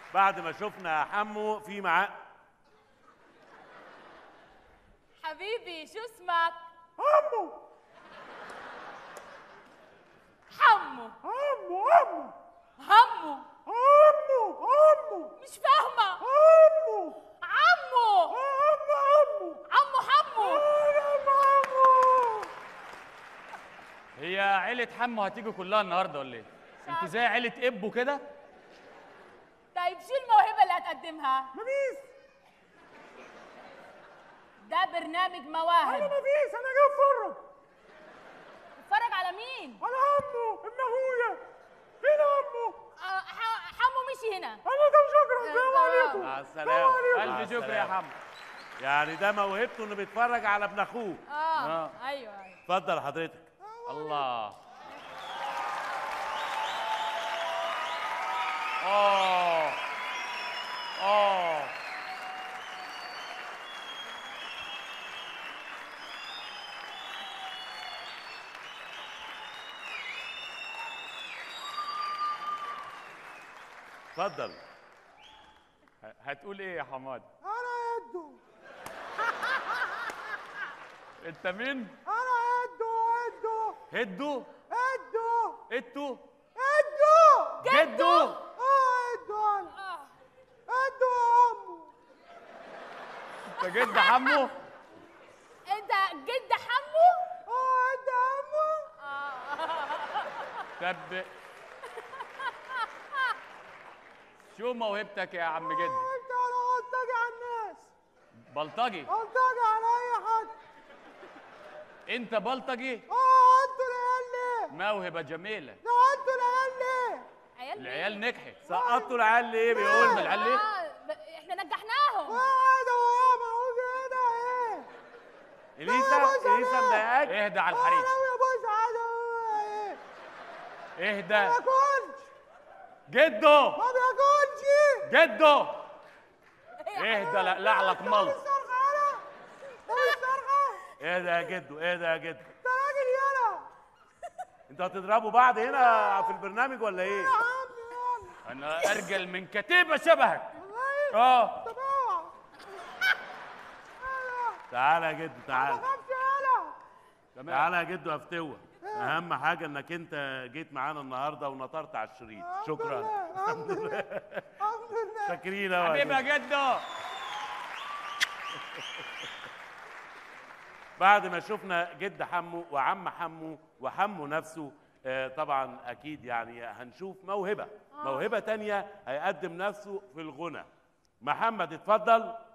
بعد ما شفنا حمو في معاه حبيبي شو اسمك؟ حمو حمو حمو حمو همو حمو حمو مش فاهمة حمو عمو حمو عمو حمو حمو هي عيلة حمو هتيجي كلها النهارده ولا ايه؟ انتوا زي عيلة ابو كده؟ طيب شو الموهبة اللي هتقدمها؟ مفيش ده برنامج انا مواهب مفيش انا جاي اتفرج اتفرج على مين؟ على عمو ابن اخويا فين عمو آه، ح- حمو مشي هنا انا ده شكرا السلام آه. عليكم مع السلام عليكم. الف شكر يا حمو يعني ده موهبته انه بيتفرج على ابن اخوه اه آه. ايوه ايوه اتفضل حضرتك الله اه اه اتفضل ه- هتقول ايه يا حماد؟ انا قده انت مين؟ انا قده قده هدو؟ قده اتو؟ قده جدو؟ اه قده انا آه. قده يا عمو انت جد حمو؟ انت جد حمو؟ اه قده يا عمو اه طب شو موهبتك يا عم جد؟ انت انا بلطجي على الناس بلطجي بلطجي على اي حد انت بلطجي اه انتوا العيال ليه موهبة جميلة ده انتوا العيال ليه عيال مين؟ العيال نجحت سقطتوا العيال ليه بيقول ما العيال ليه؟ آه ب- احنا نجحناهم اه ده ورايا معقول كده ايه اليسا اليسا مضايقاك اهدى على انا الحريم يا بوس عايز ايه ما اهدى بياكلش جدو ما بياكلش جدو اهدى لقلع لك ملط الصرخه انا ده الصرخه ايه ده يا جدو ايه ده يا جدو انت راجل يالا انتوا هتضربوا بعض هنا في البرنامج ولا ايه يا عم يالا انا ارجل من كتيبه شبهك والله اه طب اوعى يالا تعالى يا جدو ما تعالى تخافش يالا تمام تعالى يا جدو افتوى اهم حاجه انك انت جيت معانا النهارده ونطرت على الشريط الحمد شكرا لله، الحمد لله الحمد لله شاكرين أوي يا حبيبي يا جدو. جدو بعد ما شفنا جد حمو وعم حمو وحمو نفسه آه، طبعا اكيد يعني هنشوف موهبه موهبه تانية هيقدم نفسه في الغنى محمد اتفضل